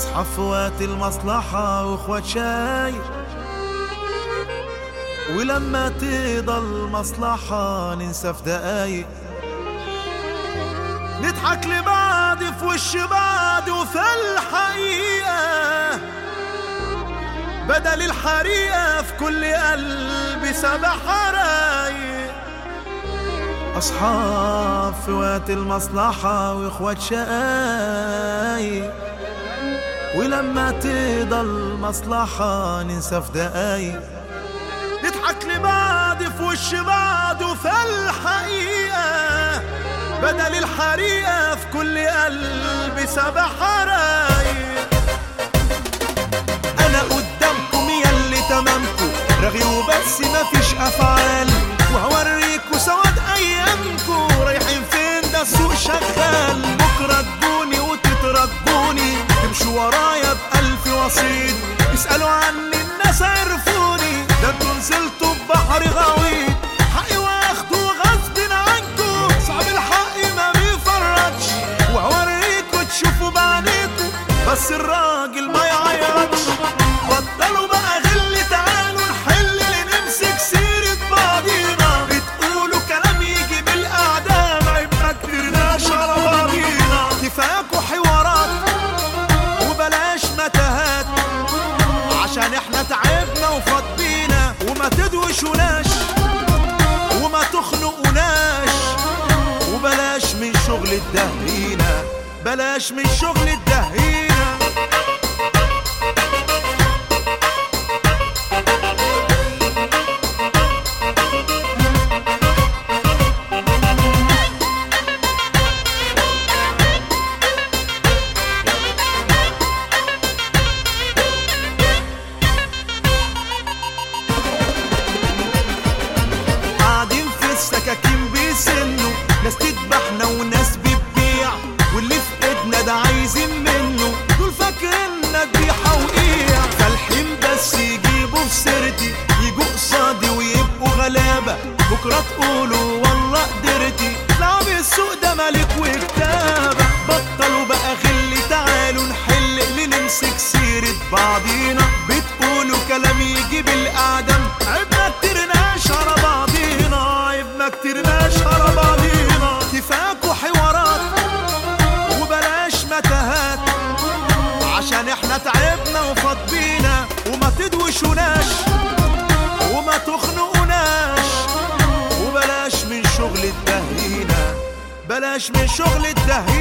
عفوات المصلحة واخوات شاي ولما تضل مصلحة ننسى في دقايق نضحك لبعض في وش بعض وفي الحقيقة بدل الحريقة في كل قلب سبع حرايق أصحاب في وقت المصلحة وإخوات شقايق ولما تضل مصلحة ننسى في دقايق نضحك لبعض في وش بعض وفي الحقيقة بدل الحريقة في كل قلب سبع حرايق أنا قدامكم ياللي تمامكم رغي وبس مفيش أفعال وهوريكوا سواد أيامكم رايحين فين ده السوق شغال بكرة تجوني وتترجوني تمشوا ورايا بألف وسيط يسألوا عني الناس عرفوني ده انتوا نزلتوا ببحر غويط حقي واخده غصب عنكم صعب الحق ما بيفرطش وهوريكوا تشوفوا بعينيكوا بس الراجل ما يعيطش بطلوا بقى غل تعالوا نحل اللي نمسك سيرة بعضينا بتقولوا كلام يجي بالأعدام عيب ما كترناش على بعضينا كفاكوا حوارات وبلاش متاهات عشان احنا تعبنا وفضينا وما تدوشوناش وما تخنقوناش وبلاش من شغل الدهرينا بلاش من شغل الدهرينا قاعدين في السكاكين بيسنوا ناس تذبحنا وناس بتبيع واللي في ايدنا ده عايزين منه دول فاكريننا ذبيحة وقيع فالحين بس يجيبوا في سيرتي يجوا قصادي ويبقوا غلابة بكرة تقولوا والله قدرتي لعب السوق ده ملك وكتابة بطلوا بقى غل تعالوا نحل اللي نمسك سيرة بعضينا بتقولوا كلام يجي بالأعدام عيب ما كترناش على بعضينا عيب ما كترناش على بعضينا كفاكوا حوارات وبلاش متاهات عشان احنا تعبنا وفضينا وما تدوشوناش وما تخنقوناش وبلاش من شغل الدهينة بلاش من شغل الدهينة